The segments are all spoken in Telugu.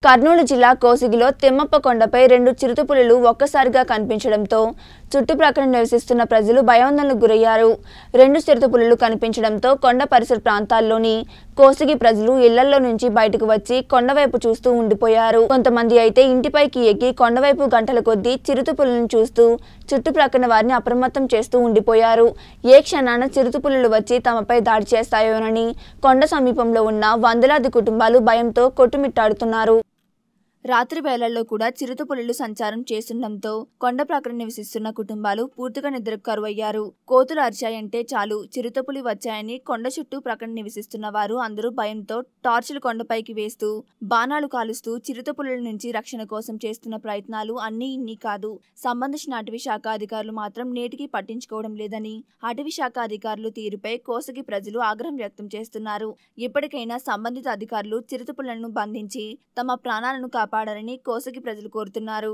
కర్నూలు జిల్లా కోసిగిలో తిమ్మప్ప కొండపై రెండు చిరుతపులులు ఒక్కసారిగా కనిపించడంతో చుట్టుప్రక్కల నివసిస్తున్న ప్రజలు భయాందోళనకు గురయ్యారు రెండు చిరుతపులులు కనిపించడంతో కొండ పరిసర ప్రాంతాల్లోని కోసిగి ప్రజలు ఇళ్లలో నుంచి బయటకు వచ్చి కొండవైపు చూస్తూ ఉండిపోయారు కొంతమంది అయితే ఇంటిపైకి ఎక్కి కొండవైపు గంటల కొద్దీ చిరుతపులులను చూస్తూ చుట్టుప్రక్కల వారిని అప్రమత్తం చేస్తూ ఉండిపోయారు ఏ క్షణాన చిరుతపులులు వచ్చి తమపై దాడి చేస్తాయోనని కొండ సమీపంలో ఉన్న వందలాది కుటుంబాలు భయంతో కొట్టుమిట్టాడుతున్నారు రాత్రి వేళల్లో కూడా చిరుతపులులు సంచారం చేస్తుండటంతో కొండ ప్రక్కన నివసిస్తున్న కుటుంబాలు పూర్తిగా నిద్రకు కరువయ్యారు కోతులు అరిచాయంటే చాలు చిరుతపులి వచ్చాయని కొండ చుట్టూ ప్రక్కన నివసిస్తున్న వారు అందరూ భయంతో టార్చులు కొండపైకి వేస్తూ బాణాలు కాలుస్తూ చిరుతపులుల నుంచి రక్షణ కోసం చేస్తున్న ప్రయత్నాలు అన్నీ ఇన్ని కాదు సంబంధించిన అటవీ శాఖ అధికారులు మాత్రం నేటికి పట్టించుకోవడం లేదని అటవీ శాఖ అధికారులు తీరుపై కోసగి ప్రజలు ఆగ్రహం వ్యక్తం చేస్తున్నారు ఇప్పటికైనా సంబంధిత అధికారులు చిరుతపులను బంధించి తమ ప్రాణాలను కాపాడాలని కోసగి ప్రజలు కోరుతున్నారు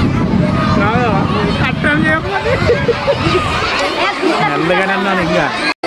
మెల్లగానే అన్నాను ఇంకా